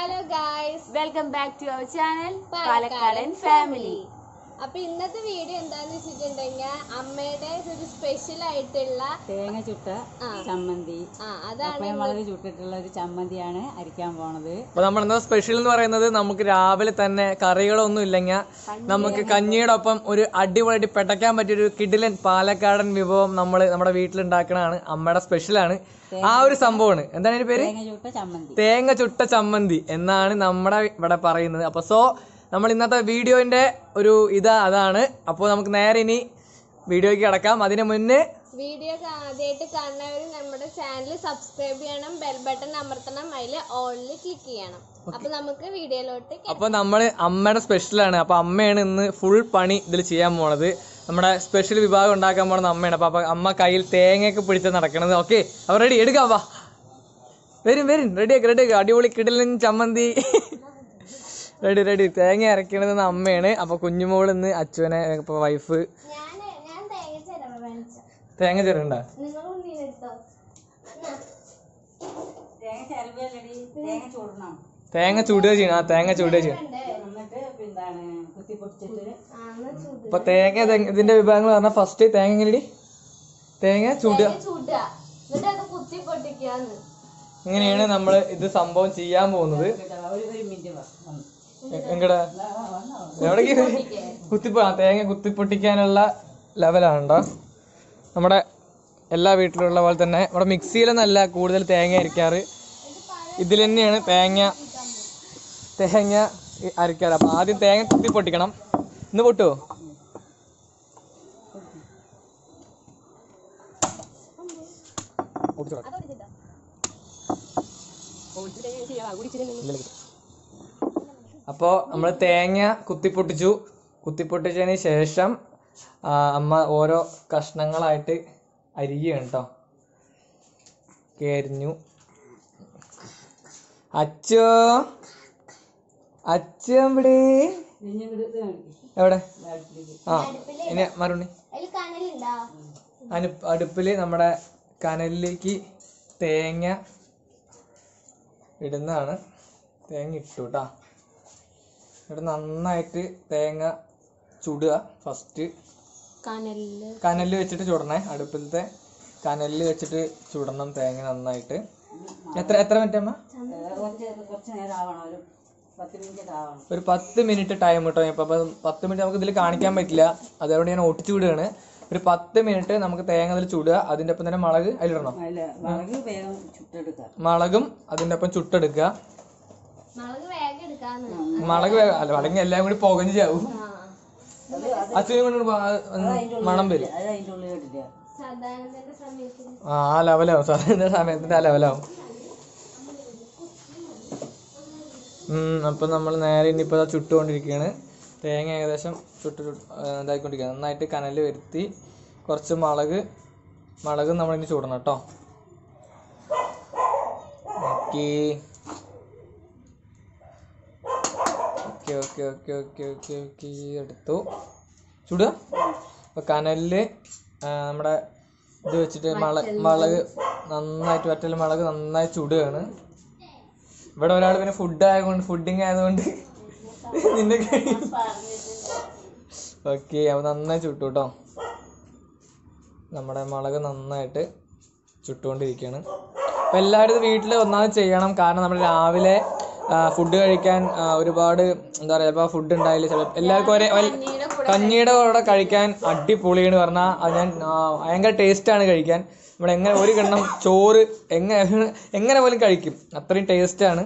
Hello guys welcome back to our channel Palakkadan family അപ്പൊ ഇന്നത്തെ video എന്താന്ന് വെച്ചിട്ടുണ്ടെങ്കിൽ അമ്മയുടെ ഒരു സ്പെഷ്യൽ ആയിട്ടുള്ള തേങ്ങ ചുട്ട ആ. ചമ്മന്തി ആ അതാണ് കപ്പയമുളക് ചുട്ടിട്ടുള്ള ഒരു ചമ്മന്തിയാണ് അരിക്കാൻ പോണത് അപ്പൊ നമ്മൾ എന്താ സ്പെഷ്യൽ എന്ന് പറയുന്നത് നമുക്ക് രാവിലെ തന്നെ കറികളൊന്നും ഇല്ലെങ്കിൽ നമുക്ക് കഞ്ഞിയുടെ ഒപ്പം ഒരു അടിപൊളിയായിട്ട് പെട്ടയ്ക്കാൻ പറ്റിയ ഒരു കിടിലൻ പാലക്കാടൻ വിഭവം നമ്മൾ നമ്മുടെ വീട്ടിലുണ്ടാക്കണതാണ് അമ്മയുടെ സ്പെഷ്യലാണ് ആ ഒരു സംഭവമാണ് എന്താണ് അതിന്റെ പേര് തേങ്ങ ചുട്ട ചമ്മന്തി തേങ്ങ ചുട്ട ചമ്മന്തി എന്നാണ് നമ്മുടെ ഇവിടെ പറയുന്നത് അപ്പൊ സോ നമ്മൾ ഇന്നത്തെ വീഡിയോന്റെ ഒരു ഇതാ അതാണ് അപ്പോൾ നമുക്ക് നേരെ ഇനി വീഡിയോയ്ക്ക് കിടക്കാം അതിന് മുന്നേ വീഡിയോ ആദ്യമായിട്ട് കാണുന്നവർ നമ്മുടെ ചാനൽ സബ്സ്ക്രൈബ് ചെയ്യണം ബെൽ ബട്ടൺ അമർത്തണം അതിൽ ഓളിൽ ക്ലിക്ക് ചെയ്യണം അപ്പൊ നമുക്ക് വീഡിയോയിലോട്ട് അപ്പൊ നമ്മൾ അമ്മയുടെ സ്പെഷ്യലാണ് അപ്പൊ അമ്മയാണ് ഇന്ന് ഫുൾ പണി ഇതിൽ ചെയ്യാൻ പോണത് നമ്മുടെ സ്പെഷ്യൽ വിഭാഗം ഉണ്ടാക്കാൻ പോണത് അമ്മയാണ് അപ്പൊ അപ്പൊ അമ്മ കയ്യിൽ തേങ്ങയൊക്കെ പിടിച്ച് നടക്കണത് ഓക്കെ അപ്പൊ റെഡി എടുക്കാം വാ വരും വരും റെഡിയാക്കി റെഡിയാക്കി അടിപൊളി കിടലൻ ചമ്മന്തി റെഡി റെഡി തേങ്ങ അരക്കണത് അമ്മയാണ് അപ്പൊ കുഞ്ഞുമോൾ ഇന്ന് അച്ഛനെ ഇപ്പൊ വൈഫ് ഞാൻ ഞാൻ തേങ്ങ ചിലവ് വേണിച്ച തേങ്ങ ചെറുണ്ട നിങ്ങൾ മുന്നിലെടുത്തോ തേങ്ങ ചരവല്ലടി തേങ്ങ ചൂടണം തേങ്ങ ചൂടുക ചെയ്യണം ആ തേങ്ങ ചൂടുക ചെയ്യണം എന്നിട്ട് എന്താണ് കുത്തി പൊടിച്ചിട്ട് അപ്പൊ തേങ്ങ ഇത് ഇതിന്റെ വിഭാഗങ്ങൾ പറഞ്ഞാൽ ഫസ്റ്റ് തേങ്ങ എങ്ങനെ തേങ്ങ ചൂടുക ചൂടുക എന്നിട്ട് അത് കുത്തി പൊട്ടിക്കാന്ന് ഇങ്ങനെയാണ് നമ്മൾ ഇത് സംഭവം ചെയ്യാൻ പോകുന്നത് ഒരു ഒരു മിനിറ്റ് വാ വന്ന്. എങ്ങടാ എവിടേക്ക് കുത്തിപ്പോ ആ തേങ്ങ കുത്തിപ്പൊട്ടിക്കാനുള്ള ലെവലാണ് ട്ടോ നമ്മുടെ എല്ലാ വീട്ടിലുള്ള പോലെ തന്നെ നമ്മുടെ മിക്സിയിലൊന്നല്ല കൂടുതൽ തേങ്ങ അരിക്കാറ് ഇതിൽ തന്നെയാണ് തേങ്ങ തേങ്ങ ഇ- അരക്കാറ് അപ്പൊ ആദ്യം തേങ്ങ കുത്തിപ്പൊട്ടിക്കണം ഇന്ന് പൊട്ടുവോ പൊട്ടിച്ചോ. അപ്പോൾ നമ്മൾ തേങ്ങ കുത്തിപ്പൊട്ടിച്ചു കുത്തിപ്പൊട്ടിച്ചതിന് ശേഷം ആ, അമ്മ ഓരോ കഷ്ണങ്ങളായിട്ട് അരിയുകയാണ് കേട്ടോ അരിഞ്ഞു അച്ചോ അച്ഛ എവിടെ ഇനി ഇങ്ങട് ഇത് കാണിക്ക്. എവിടെ അടുപ്പിലേക്ക്. ആ ഇനി മറുണ്ണി അതിൽ കനലുണ്ടോ അനു അടുപ്പിൽ നമ്മുടെ കനലിലേക്ക് തേങ്ങ ഇടുന്നതാണ് തേങ്ങ ഇട്ടു കേട്ടോ ഇവിടെ നന്നായിട്ട് തേങ്ങ ചുടുക ഫസ്റ്റ് കനലില് കനലിൽ വെച്ചിട്ട് ചുടണേ അടുപ്പിലത്തെ കനലിൽ വെച്ചിട്ട് ചുടണം തേങ്ങ നന്നായിട്ട് എത്ര എത്ര മിനിറ്റ് അമ്മ ഏ, കുറച്ച് കുറച്ച് നേരം ആവണം ഒരു പത്ത് മിനിറ്റ് ആവണം ഒരു പത്ത് മിനിറ്റ് ടൈം കിട്ടും ഇപ്പം അപ്പം പത്ത് മിനിറ്റ് നമുക്ക് ഇതിൽ കാണിക്കാൻ പറ്റില്ല അതുകൊണ്ട് ഞാൻ ഒട്ടിച്ചു വിടുകയാണ് ഒരു പത്ത് മിനിറ്റ് നമുക്ക് തേങ്ങ അതിൽ ചുടുക അതിൻ്റെ ഒപ്പം തന്നെ മുളക് അതിലിടണം അതിൽ മുളക് വേഗം ചുട്ടെടുക്കാം മുളകും അതിൻ്റെ ഒപ്പം ചുട്ടെടുക്കുക മുളക് വേഗം എടുക്കാന്ന് മുളക് വേ- അല്ല അല്ലെങ്കിൽ എല്ലാം കൂടി പുകഞ്ഞ് ചാവും ആ അച്ഛനും കൊണ്ട് പോ- ആ, മണം വരും അത് അതിൻ്റെ ഉള്ളിൽ ഇട്ടില്ല സാധാരണത്തിന്റെ സമയത്ത് ആ ആ ലെവലാവും സാറിന്റെ സമയത്തിന്റെ ആ ലെവലാവും ഉം, അപ്പൊ നമ്മൾ നേരെ ഇനിയിപ്പോൾ ചുട്ടുകൊണ്ടിരിക്കുകയാണ് തേങ്ങ ഏകദേശം ചുട്ട് ചുട്ട് ആ, ഇതായിക്കൊണ്ടിരിക്കുകയാണ് നന്നായിട്ട് കനല് വരുത്തി കുറച്ച് മുളക് മുളക് നമ്മളിനി ചൂടണം കേട്ടോ okay okay okay okay okay okay okay എടുത്തു ചുടുക അപ്പോൾ കനലിൽ നമ്മുടെ ഇത് വെച്ചിട്ട് മുള മുളക് നന്നായിട്ട് വറ്റൽ മുളക് നന്നായി ചുടുകയാണ് ഇവിടെ ഒരാൾ പിന്നെ ഫുഡ് ആയതുകൊണ്ട് ഫുഡിങ് ആയതുകൊണ്ട് നിന്റെ ഓക്കെ അപ്പോൾ നന്നായി ചുട്ടു കേട്ടോ നമ്മുടെ മുളക് നന്നായിട്ട് ചുട്ടുകൊണ്ടിരിക്കുകയാണ് അപ്പോൾ എല്ലാവരും ഇത് വീട്ടിൽ ഒന്നാമത് ചെയ്യണം കാരണം നമ്മൾ രാവിലെ ഫുഡ് കഴിക്കാൻ ആ, ഒരുപാട് എന്താ പറയുക ചിലപ്പോൾ ഫുഡ് ഉണ്ടായില്ല ചിലപ്പോൾ എല്ലാവർക്കും ഒരേ ഒരേ- കഞ്ഞിയുടെ കൂടെ കഴിക്കാൻ അടിപൊളിയാണ് പറഞ്ഞാൽ അത് ഞാൻ ആ, ഭയങ്കര ടേസ്റ്റാണ് കഴിക്കാൻ നമ്മൾ എങ്ങനെ ഒരു കിണ്ണം ചോറ് എങ്ങനെ എങ്ങനെ പോലും കഴിക്കും അത്രയും ടേസ്റ്റാണ്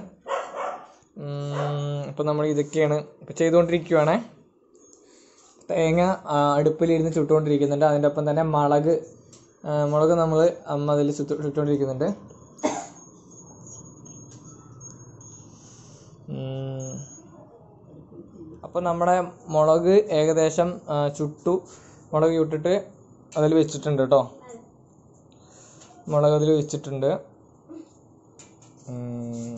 ഇപ്പം നമ്മൾ ഇതൊക്കെയാണ് ഇപ്പം ചെയ്തുകൊണ്ടിരിക്കുവാണേ തേങ്ങ ആ, അടുപ്പിലിരുന്ന് ചുട്ടുകൊണ്ടിരിക്കുന്നുണ്ട് അതിൻ്റെ ഒപ്പം തന്നെ മുളക് ആ, മുളക് നമ്മൾ അമ്മ അതിൽ ചുട്ട് ചുട്ടുകൊണ്ടിരിക്കുന്നുണ്ട് ഉം. അപ്പോൾ നമ്മുടെ മുളക് ഏകദേശം ആ, ചുട്ടു മുളക് ചുട്ടിട്ട് അതിൽ വെച്ചിട്ടുണ്ട് കേട്ടോ മുളക് അതിൽ വെച്ചിട്ടുണ്ട് ഉം.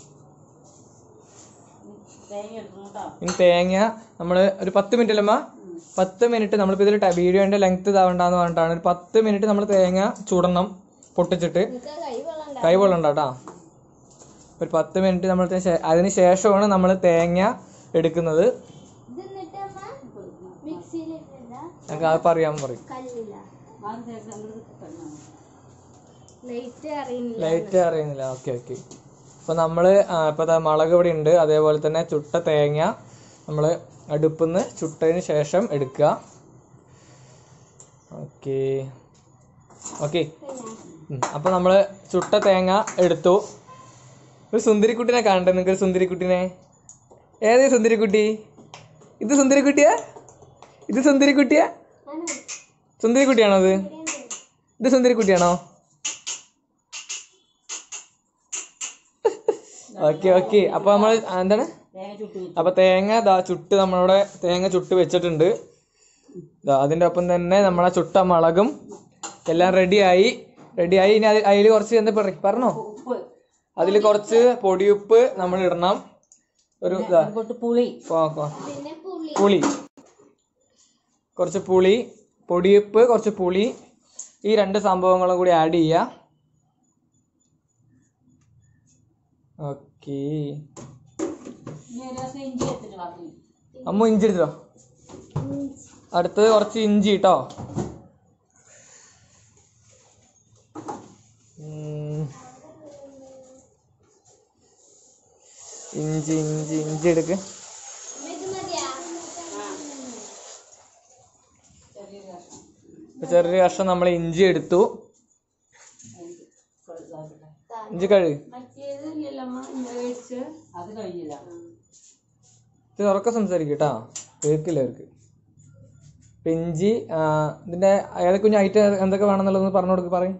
തേങ്ങ എടുക്കണം കേട്ടോ ഇനി തേങ്ങ നമ്മൾ ഒരു പത്ത് മിനിറ്റ് അല്ലമ്മ പത്ത് മിനിറ്റ് നമ്മളിപ്പോൾ ഇതിൽ വീഡിയോൻ്റെ ലെങ്ത് ഇതാവണ്ടെന്ന് പറഞ്ഞിട്ടാണ് ഒരു പത്ത് മിനിറ്റ് നമ്മൾ തേങ്ങ ചുടണം പൊട്ടിച്ചിട്ട് എനിക്ക് കൈ വെള്ളം കൈ കൊള്ളണ്ട കേട്ടാ ഒരു പത്ത് മിനിറ്റ് നമ്മൾ അതിന് ശേഷമാണ് നമ്മൾ തേങ്ങ എടുക്കുന്നത് ഇത് എന്നിട്ട് അമ്മ മിക്സിയിലിട്ടില്ല ഞങ്ങൾക്ക് അത് പറയാൻ പറയും കല്ലില്ല ആദ്യം ചേർത്ത് അങ്ങോട്ട് കിടന്നു ലൈറ്റ് അറിയുന്നില്ല ലൈറ്റ് അറിയുന്നില്ല ഓക്കെ ഓക്കെ അപ്പോൾ നമ്മൾ ഇപ്പോൾ ദാ മുളക് ഇവിടെ ഉണ്ട് അതേപോലെ തന്നെ ചുട്ട തേങ്ങ നമ്മൾ അടുപ്പിൽ നിന്ന് ചുട്ടതിന് ശേഷം എടുക്കുക ഓക്കെ ഓക്കെ അപ്പോൾ നമ്മൾ ചുട്ട തേങ്ങ എടുത്തു ഒരു സുന്ദരിക്കുട്ടിനെ കാണണ്ടേ നിങ്ങൾക്ക് ഒരു സുന്ദരിക്കുട്ടിനെ ഏത് സുന്ദരിക്കുട്ടി ഇത് സുന്ദരിക്കുട്ടിയാ ഇത് സുന്ദരിക്കുട്ടിയാ സുന്ദരിക്കുട്ടിയാണോ അത് ഇത് സുന്ദരിക്കുട്ടിയാണോ ഓക്കെ ഓക്കെ അപ്പൊ നമ്മൾ എന്താണ് തേങ്ങ ചുട്ടു വെച്ചു അപ്പൊ തേങ്ങ ദാ ചുട്ട് നമ്മളിവിടെ തേങ്ങ ചുട്ട് വെച്ചിട്ടുണ്ട് ദാ അതിന്റെ ഒപ്പം തന്നെ നമ്മളെ ചുട്ട മുളകും എല്ലാം റെഡിയായി റെഡിയായി ഇനി അതിൽ കുറച്ച് എന്താ പറ പറഞ്ഞോ ഉപ്പ് അതിൽ കുറച്ച് പൊടിയുപ്പ് നമ്മൾ ഇടണം ഒരു ഇതാ അതുകൊണ്ട് പുളി കോ- കോ- പിന്നെ പുളി പുളി കുറച്ച് പുളി പൊടിയുപ്പ് കുറച്ച് പുളി ഈ രണ്ട് സംഭവങ്ങളും കൂടി ആഡ് ചെയ്യുക ഓക്കേ ഇനി ഒരു ദിവസം ഇഞ്ചി എടുത്തിട്ട് പറഞ്ഞു അമ്മ ഇഞ്ചി എടുത്തോ അടുത്തത് കുറച്ച് ഇഞ്ചി കേട്ടോ ഇഞ്ചി ഇഞ്ചി ഇഞ്ചി എടുക്ക് ഇത് മതിയാ ഇപ്പൊ ചെറിയൊരു കഷ്ണം നമ്മൾ ഇഞ്ചി എടുത്തു ഇഞ്ചി കഴുകി മറ്റേത് ഇല്ലല്ലോ അമ്മ ഇന്നലെ മേടിച്ച് അത് കഴിഞ്ഞില്ല ഇത് ഉറക്കെ സംസാരിക്കും കേട്ടോ കേൾക്കില്ല അവർക്ക് ഇപ്പൊ ഇഞ്ചി ആ, ഇതിന്റെ ഏതൊക്കെ കുഞ്ഞു ഐറ്റം എന്തൊക്കെ വേണമെന്നുള്ളത് പറഞ്ഞു കൊടുക്ക് പറയും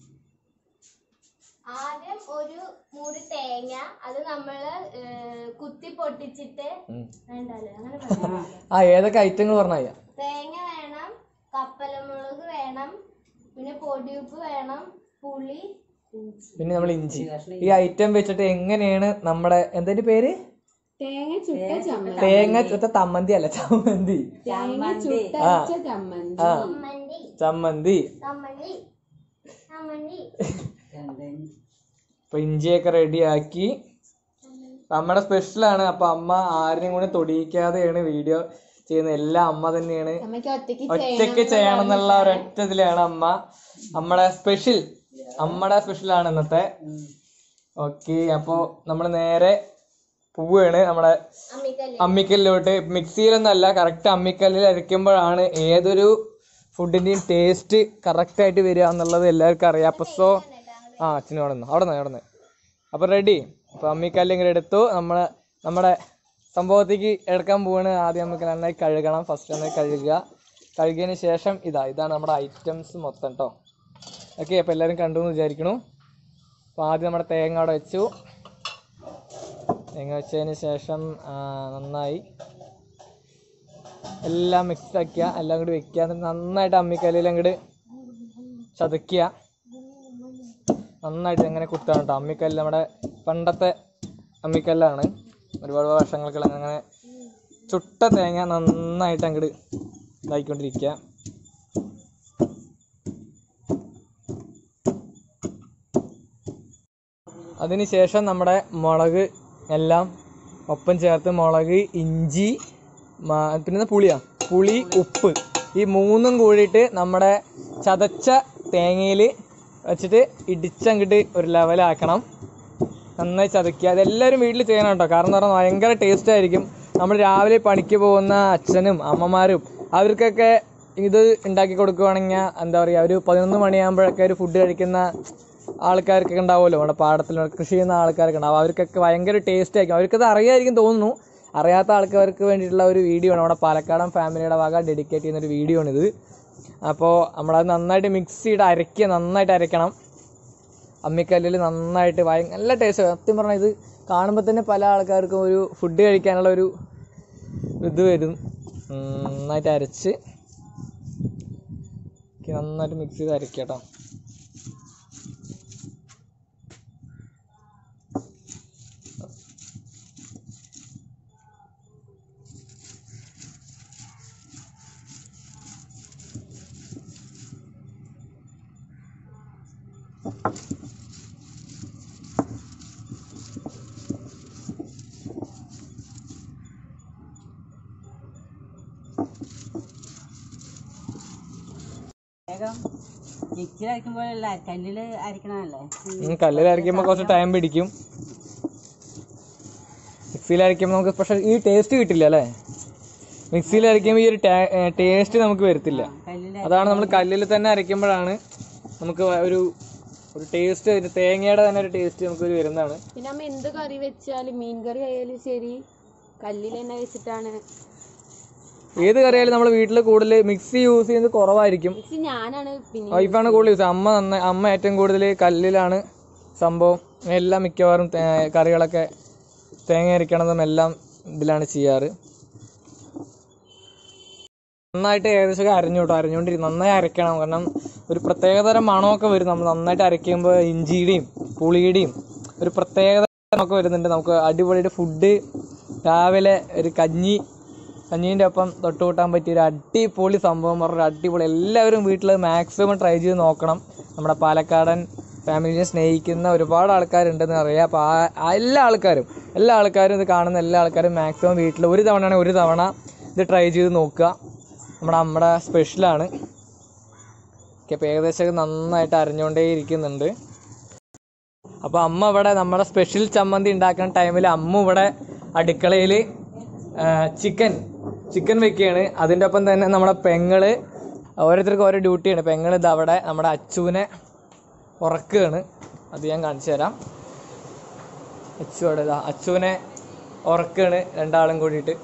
ആദ്യം ഒരു മൂടി തേങ്ങ അത് നമ്മള് ഏഹ്, കുത്തി പൊട്ടിച്ചിട്ട് വേണ്ടല്ലേ അങ്ങനെ പറയാം ആ ഏതൊക്കെ ഐറ്റങ്ങൾ പറഞ്ഞാൽ തേങ്ങ വേണം കപ്പലമുളക് വേണം പിന്നെ പൊടിയുപ്പ് വേണം പുളി ഇഞ്ചി പിന്നെ നമ്മൾ ഇഞ്ചി ഈ ഐറ്റം വെച്ചിട്ട് എങ്ങനെയാണ് നമ്മുടെ എന്തിന്റെ പേര് തേങ്ങ ചുട്ട ചമ്മന്തി തേങ്ങ ചുട്ട തമ്മന്തി അല്ല ചമ്മന്തി തേങ്ങ ചുട്ട ആ ചമ്മന്തി ആ ചമ്മന്തി ചമ്മന്തി ചമ്മന്തി ചമ്മന്തി എന്തെങ്കിലും അപ്പൊ ഇഞ്ചിയൊക്കെ റെഡിയാക്കി നമ്മുടെ സ്പെഷ്യലാണ് അപ്പൊ അമ്മ ആരെയും കൂടെ തൊടിയിക്കാതെയാണ് വീഡിയോ ചെയ്യുന്നത് എല്ലാം അമ്മ തന്നെയാണ് അമ്മയ്ക്ക് ഒറ്റയ്ക്ക് ഒറ്റയ്ക്ക് ചെയ്യണം എന്നുള്ള ഒരൊറ്റ ഇതിലാണ് അമ്മ നമ്മുടെ സ്പെഷ്യൽ അമ്മയുടെ സ്പെഷ്യലാണ് ഇന്നത്തെ ഓക്കെ അപ്പോ നമ്മൾ നേരെ പോവുകയാണ് നമ്മുടെ അമ്മിക്കല്ല് അമ്മിക്കല്ലിലോട്ട് മിക്സിയിലൊന്നല്ല കറക്റ്റ് അമ്മിക്കല്ലിൽ അരയ്ക്കുമ്പോഴാണ് ഏതൊരു ഫുഡിന്റെയും ടേസ്റ്റ് കറക്റ്റ് ആയിട്ട് വരിക എന്നുള്ളത് എല്ലാവർക്കും അറിയാം അപ്പൊ സോ ആ അച്ഛനും അവിടെ നിന്ന് അവിടെ നിന്ന് അവിടെ നിന്ന് അപ്പൊ റെഡി അപ്പൊ അമ്മിക്കല്ല് ഇങ്ങനെ എടുത്തു നമ്മള് നമ്മുടെ സംഭവത്തേക്ക് എടുക്കാൻ പോവാണ് ആദ്യം നമുക്ക് നന്നായി കഴുകണം ഫസ്റ്റ് നന്നായി കഴുകുക കഴുകിയതിന് ശേഷം ഇതാ ഇതാണ് നമ്മുടെ ഐറ്റംസ് മൊത്തം കേട്ടോ ഓക്കെ അപ്പോൾ എല്ലാവരും കണ്ടു എന്ന് വിചാരിക്കണു അപ്പോൾ ആദ്യം നമ്മുടെ തേങ്ങ അവിടെ വെച്ചു തേങ്ങ വെച്ചതിന് ശേഷം ആ, നന്നായി എല്ലാം മിക്സ് ആക്കുക എല്ലാം കൂടി വെക്കുക എന്നിട്ട് നന്നായിട്ട് അമ്മിക്കല്ലിൽ അങ്ങോട്ട് ചതയ്ക്കുക നന്നായിട്ട് എങ്ങനെ കുത്തണം കേട്ടോ അമ്മിക്കല്ല് നമ്മുടെ പണ്ടത്തെ അമ്മിക്കല്ലാണ് ഒരുപാട് വർഷങ്ങൾക്ക് അങ്ങനെ ചുട്ട തേങ്ങ നന്നായിട്ട് അങ്ങോട്ട് ഇതായിക്കൊണ്ടിരിക്കുക അതിനുശേഷം നമ്മുടെ മുളക് എല്ലാം ഒപ്പം ചേർത്ത് മുളക് ഇഞ്ചി മ- പിന്നെ പുളിയാ പുളി ഉപ്പ് ഈ മൂന്നും കൂടിയിട്ട് നമ്മുടെ ചതച്ച തേങ്ങയിൽ വെച്ചിട്ട് ഇടിച്ചങ്ങോട്ട് ഒരു ലെവലാക്കണം നന്നായി ചതയ്ക്കുക അതെല്ലാവരും വീട്ടിൽ ചെയ്യണം കേട്ടോ കാരണം എന്ന് പറഞ്ഞാൽ ഭയങ്കര ടേസ്റ്റ് ആയിരിക്കും നമ്മൾ രാവിലെ പണിക്ക് പോകുന്ന അച്ഛനും അമ്മമാരും അവർക്കൊക്കെ ഇത് ഉണ്ടാക്കി കൊടുക്കുവാണെങ്കിൽ എന്താ പറയുക ഒരു പതിനൊന്ന് മണിയാകുമ്പോഴൊക്കെ ഒരു ഫുഡ് കഴിക്കുന്ന ആൾക്കാർക്കൊക്കെ ഉണ്ടാവുമല്ലോ നമ്മുടെ പാടത്തിൽ കൃഷി ചെയ്യുന്ന ആൾക്കാരൊക്കെ ഉണ്ടാവും അവർക്കൊക്കെ ഭയങ്കര ടേസ്റ്റ് ആയിരിക്കും അവർക്കത് അറിയായിരിക്കും തോന്നുന്നു അറിയാത്ത ആൾക്കാർക്ക് വേണ്ടിയിട്ടുള്ള ഒരു വീഡിയോ ആണ് നമ്മുടെ പാലക്കാടൻ ഫാമിലിയുടെ വക ഡെഡിക്കേറ്റ് ചെയ്യുന്ന ഒരു വീഡിയോ ആണിത് അപ്പോൾ നമ്മളത് നന്നായിട്ട് മിക്സ് ചെയ്ത് അരയ്ക്കുക നന്നായിട്ട് അരയ്ക്കണം അമ്മിക്കല്ലിൽ നന്നായിട്ട് ഭയ നല്ല ടേസ്റ്റ് സത്യം പറഞ്ഞാൽ ഇത് കാണുമ്പോൾ തന്നെ പല ആൾക്കാർക്കും ഒരു ഫുഡ് കഴിക്കാനുള്ള ഒരു ഇത് വരും ഉം, നന്നായിട്ട് അരച്ച് ഒക്കെ നന്നായിട്ട് മിക്സ് ചെയ്ത് അരയ്ക്കുക കേട്ടോ വേഗം മിക്സിയിൽ അരക്കുമ്പോഴല്ല കല്ലിൽ അരക്കണമല്ലേ ഉം, കല്ലിൽ അരയ്ക്കുമ്പോൾ കുറച്ച് ടൈം പിടിക്കും മിക്സിയിൽ അരയ്ക്കുമ്പോൾ നമുക്ക് പക്ഷെ ഈ ടേസ്റ്റ് കിട്ടില്ല അല്ലേ മിക്സിയിൽ അരയ്ക്കുമ്പോൾ ഈ ഒരു ടേസ്റ്റ് നമുക്ക് വരത്തില്ല കല്ലിൽ അതാണ് നമ്മൾ കല്ലിൽ തന്നെ അരയ്ക്കുമ്പോഴാണ് നമുക്ക് ഒരു ഒരു ടേസ്റ്റ് തേങ്ങയുടെ തന്നെ ഒരു ടേസ്റ്റ് നമുക്ക് ഒരു വരുന്നതാണ് പിന്നെ അമ്മ എന്ത് കറി വെച്ചാലും മീൻ കറി ആയാലും ശരി കല്ലിൽ തന്നെ വെച്ചിട്ടാണ് ഏത് കറിയായാലും നമ്മൾ വീട്ടിൽ കൂടുതൽ മിക്സി യൂസ് ചെയ്യുന്നത് കുറവായിരിക്കും മിക്സി ഞാനാണ് പിന്നെ വൈഫാണ് കൂടുതൽ യൂസ് അമ്മ നന്ന അമ്മ ഏറ്റവും കൂടുതൽ കല്ലിലാണ് സംഭവം എല്ലാം മിക്കവാറും തേ- കറികളൊക്കെ തേങ്ങ അരയ്ക്കണതും എല്ലാം ഇതിലാണ് ചെയ്യാറ് നന്നായിട്ട് ഏകദേശം അരഞ്ഞു കേട്ടോ അരഞ്ഞുകൊണ്ടിരിക്കും നന്നായി അരയ്ക്കണം കാരണം ഒരു പ്രത്യേകതരം മണമൊക്കെ വരും നമ്മൾ നന്നായിട്ട് അരയ്ക്കുമ്പോൾ ഇഞ്ചിയുടെയും പുളിയുടെയും ഒരു പ്രത്യേകത ഒക്കെ വരുന്നുണ്ട് നമുക്ക് അടിപൊളിയുടെ ഫുഡ് രാവിലെ ഒരു കഞ്ഞി കഞ്ഞീൻ്റെ ഒപ്പം തൊട്ട് കൂട്ടാൻ പറ്റിയ ഒരു അടിപൊളി സംഭവം പറഞ്ഞ അടിപൊളി എല്ലാവരും വീട്ടിൽ മാക്സിമം ട്രൈ ചെയ്ത് നോക്കണം നമ്മുടെ പാലക്കാടൻ ഫാമിലിനെ സ്നേഹിക്കുന്ന ഒരുപാട് ആൾക്കാരുണ്ടെന്ന് അറിയാം അപ്പോൾ ആ ആ എല്ലാ ആൾക്കാരും എല്ലാ ആൾക്കാരും ഇത് കാണുന്ന എല്ലാ ആൾക്കാരും മാക്സിമം വീട്ടിൽ ഒരു തവണയാണെങ്കിൽ ഒരു തവണ ഇത് ട്രൈ ചെയ്ത് നോക്കുക നമ്മുടെ നമ്മുടെ സ്പെഷ്യലാണ് ഓക്കെ അപ്പോൾ ഏകദേശം നന്നായിട്ട് അരഞ്ഞുകൊണ്ടേ ഇരിക്കുന്നുണ്ട് അപ്പോൾ അമ്മ ഇവിടെ നമ്മുടെ സ്പെഷ്യൽ ചമ്മന്തി ഉണ്ടാക്കുന്ന ടൈമിൽ അമ്മ ഇവിടെ അടുക്കളയിൽ ചിക്കൻ ചിക്കൻ വെക്കുകയാണ് അതിൻ്റെ ഒപ്പം തന്നെ നമ്മുടെ പെങ്ങള് ഓരോരുത്തർക്കും ഓരോ ഡ്യൂട്ടിയാണ് പെങ്ങൾ ഇത് അവിടെ നമ്മുടെ അച്ചുവിനെ ഉറക്കുകയാണ് അത് ഞാൻ കാണിച്ചു തരാം അച്ചു അവിടെ ഇതാ അച്ചുവിനെ ഉറക്കുകയാണ് രണ്ടാളും കൂടിയിട്ട്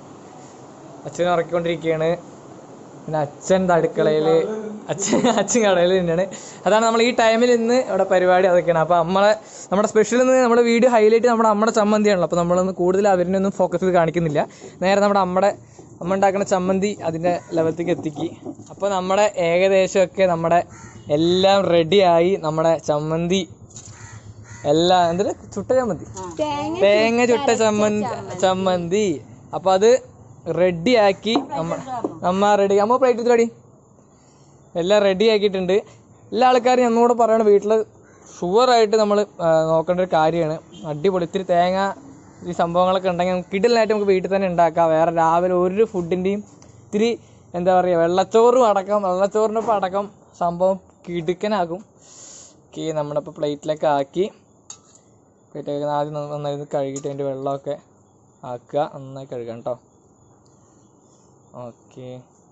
അച്ഛനെ ഉറക്കിക്കൊണ്ടിരിക്കുകയാണ് പിന്നെ അച്ഛൻ ദാ അടുക്കളയിൽ അച്ഛൻ അച്ഛൻ കടയിൽ തന്നെയാണ് അതാണ് നമ്മൾ ഈ ടൈമിൽ ഇന്ന് ഇവിടെ പരിപാടി അതൊക്കെയാണ് അപ്പോൾ നമ്മളെ നമ്മുടെ സ്പെഷ്യൽ ഇന്ന് നമ്മുടെ വീഡിയോ ഹൈലൈറ്റ് നമ്മുടെ അമ്മയുടെ ചമ്മന്തിയാണല്ലോ അപ്പോൾ നമ്മളൊന്ന് കൂടുതൽ അവരിനെ ഒന്നും ഫോക്കസ് ചെയ്ത് കാണിക്കുന്നില്ല നേരെ നമ്മുടെ അമ്മയുടെ അമ്മ ഉണ്ടാക്കുന്ന ചമ്മന്തി അതിൻ്റെ ലെവലത്തേക്ക് എത്തിക്കി അപ്പോൾ നമ്മുടെ ഏകദേശമൊക്കെ നമ്മുടെ എല്ലാം റെഡിയായി നമ്മുടെ ചമ്മന്തി എല്ലാം എന്തൊരു ചുട്ട ചമ്മന്തി തേങ്ങ ചുട്ട ചമ്മന്തി ചമ്മന്തി അപ്പൊ അത് റെഡിയാക്കി നമ്മ നമ്മ റെഡി അമ്മ പ്ലേറ്റ് റെഡി എല്ലാം റെഡി ആക്കിയിട്ടുണ്ട് എല്ലാ ആൾക്കാരും നമ്മോട് പറയണ വീട്ടിൽ ഷുവറായിട്ട് നമ്മൾ നോക്കേണ്ട ഒരു കാര്യമാണ് അടിപൊളി ഇത്തിരി തേങ്ങ ഈ സംഭവങ്ങളൊക്കെ ഉണ്ടെങ്കിൽ നമുക്ക് കിടലായിട്ട് നമുക്ക് വീട്ടിൽ തന്നെ ഉണ്ടാക്കാം വേറെ രാവിലെ ഒരു ഫുഡിൻ്റെയും ഇത്തിരി എന്താ പറയുക വെള്ളച്ചോറും അടക്കം വെള്ളച്ചോറിനൊപ്പം അടക്കം സംഭവം കിടുക്കനാകും ഓക്കെ നമ്മളിപ്പോൾ പ്ലേറ്റിലേക്ക് ആക്കി പ്ലേറ്റിലേക്ക് ആദ്യം നന്ന- നന്നായി ഒന്ന് കഴുകിയിട്ട് അതിൻ്റെ വെള്ളമൊക്കെ ആക്കുക നന്നായി കഴുകാം കേട്ടോ ഓക്കെ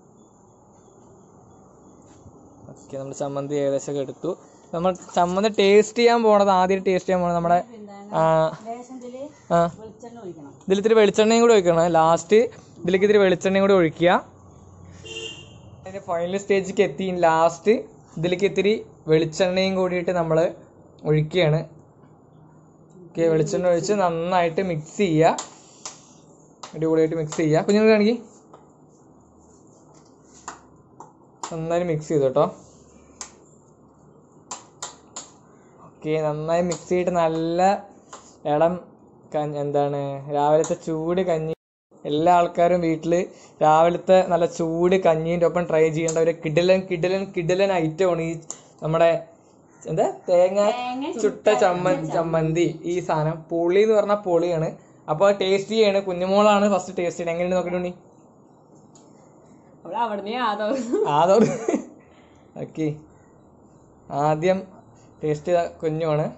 ഓക്കെ നമ്മൾ ചമ്മന്തി ഏകദേശമൊക്കെ എടുത്തു നമ്മൾ ചമ്മന്തി ടേസ്റ്റ് ചെയ്യാൻ പോണത് ആദ്യം ടേസ്റ്റ് ചെയ്യാൻ പോണത് നമ്മുടെ ആ ലേശം ഇതിൽ ആ വെളിച്ചെണ്ണ ഒഴിക്കണം ഇതിൽ ഇത്തിരി വെളിച്ചെണ്ണയും കൂടി ഒഴിക്കണം ലാസ്റ്റ് ഇതിലേക്ക് ഇത്തിരി വെളിച്ചെണ്ണയും കൂടി ഒഴിക്കുക അതിൻ്റെ ഫൈനൽ സ്റ്റേജിലേക്ക് എത്തി ലാസ്റ്റ് ഇതിലേക്ക് ഇത്തിരി വെളിച്ചെണ്ണയും കൂടിയിട്ട് നമ്മൾ ഒഴിക്കുകയാണ് ഓക്കെ വെളിച്ചെണ്ണ ഒഴിച്ച് നന്നായിട്ട് മിക്സ് ചെയ്യുക അടിപൊളിയായിട്ട് മിക്സ് ചെയ്യുക കുഞ്ഞുങ്ങൾ കാണിക്ക് നന്നായി മിക്സ് ചെയ്തു കേട്ടോ ഓക്കെ നന്നായി മിക്സ് ചെയ്തിട്ട് നല്ല ഇളം കഞ്ഞി എന്താണ് രാവിലത്തെ ചൂട് കഞ്ഞി എല്ലാ ആൾക്കാരും വീട്ടിൽ രാവിലത്തെ നല്ല ചൂട് കഞ്ഞീൻ്റെ ഒപ്പം ട്രൈ ചെയ്യേണ്ട ഒരു കിടിലൻ കിടിലൻ കിടിലൻ ഐറ്റമാണ് ഈ നമ്മുടെ എന്താ തേങ്ങ ചുട്ട ചമ്മന്തി ചമ്മന്തി ഈ സാധനം പുളി എന്ന് പറഞ്ഞാൽ പൊളിയാണ് അപ്പോൾ ടേസ്റ്റ് ചെയ്യാണ് കുഞ്ഞുമോളാണ് ഫസ്റ്റ് ടേസ്റ്റ് ചെയ്യണം എങ്ങനെയുണ്ട് നോക്കിയിട്ടുണ്ടി അവൾ അവിടുന്ന് യാതോ ആദോ ഓക്കെ ആദ്യം ടേസ്റ്റ് ചെയ്ത കുഞ്ഞുമാണ്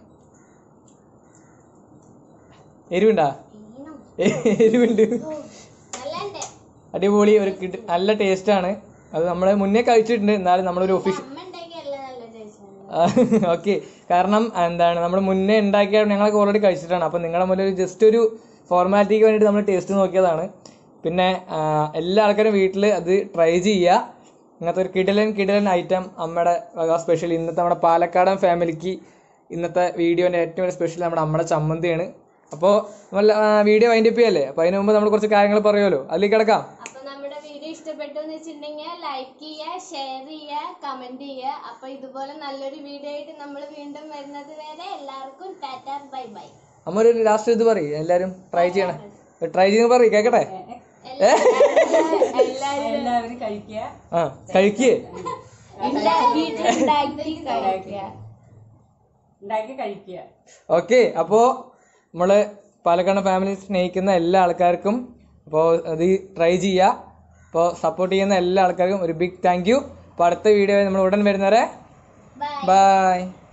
എരിവുണ്ടാ എരിവുണ്ട് നല്ലണ്ട് അടിപൊളി ഒരു കിട് നല്ല ടേസ്റ്റ് ആണ് അത് നമ്മൾ മുന്നേ കഴിച്ചിട്ടുണ്ട് എന്നാലും നമ്മളൊരു ഒഫീഷ്യൽ അമ്മ ഉണ്ടാക്കിയല്ല നല്ല ടേസ്റ്റ് ഓക്കെ കാരണം എന്താണ് നമ്മൾ മുന്നേ ഉണ്ടാക്കിയ ഞങ്ങളൊക്കെ ഓൾറെഡി കഴിച്ചിട്ടാണ് അപ്പം നിങ്ങളുടെ മുന്നിൽ ജസ്റ്റ് ഒരു ഫോർമാലിറ്റിക്ക് വേണ്ടിയിട്ട് നമ്മൾ ടേസ്റ്റ് നോക്കിയതാണ് പിന്നെ ആ, എല്ലാ ആൾക്കാരും വീട്ടിൽ അത് ട്രൈ ചെയ്യുക ഇങ്ങനത്തെ ഒരു കിടലൻ കിടലൻ ഐറ്റം അമ്മയുടെ സ്പെഷ്യൽ ഇന്നത്തെ നമ്മുടെ പാലക്കാടൻ ഫാമിലിക്ക് ഇന്നത്തെ വീഡിയോൻ്റെ ഏറ്റവും വലിയ സ്പെഷ്യൽ നമ്മുടെ അമ്മയുടെ ചമ്മന്തിയാണ് അപ്പോൾ നമ്മൾ വീഡിയോ വൈൻഡ് അപ്പ് ചെയ്യല്ലേ അപ്പോൾ അതിന് മുമ്പ് നമ്മൾ കുറച്ച് കാര്യങ്ങൾ പറയുമല്ലോ അതിലേക്ക് കിടക്കാം അപ്പൊ നമ്മുടെ വീഡിയോ ഇഷ്ടപ്പെട്ടു എന്ന് വെച്ചിട്ടുണ്ടെങ്കിൽ ലൈക്ക് ചെയ്യുക ഷെയർ ചെയ്യുക കമന്റ് ചെയ്യുക അപ്പൊ ഇതുപോലെ നല്ലൊരു വീഡിയോ ആയിട്ട് നമ്മൾ വീണ്ടും വരുന്നത് വരെ എല്ലാവർക്കും ടാറ്റ ബൈ ബൈ അമ്മ ഒരു ലാസ്റ്റ് ഇത് പറയും എല്ലാവരും ട്രൈ ചെയ്യണേ ട്രൈ ചെയ്ത് പറയും കേക്കട്ടെ ഏ എല്ലാവരും കഴിക്കുക ആ കഴിക്കേ വീട്ടിലുണ്ടാക്കി കഴിക്കുക ഉണ്ടാക്കി കഴിക്കുക ഓക്കെ അപ്പോൾ നമ്മൾ പാലക്കാട് ഫാമിലി സ്നേഹിക്കുന്ന എല്ലാ ആൾക്കാർക്കും അപ്പോൾ അത് ട്രൈ ചെയ്യുക അപ്പോൾ സപ്പോർട്ട് ചെയ്യുന്ന എല്ലാ ആൾക്കാർക്കും ഒരു ബിഗ് താങ്ക് യു അപ്പോൾ അടുത്ത വീഡിയോ നമ്മൾ ഉടൻ വരുന്നവരെ ബൈ ബായ്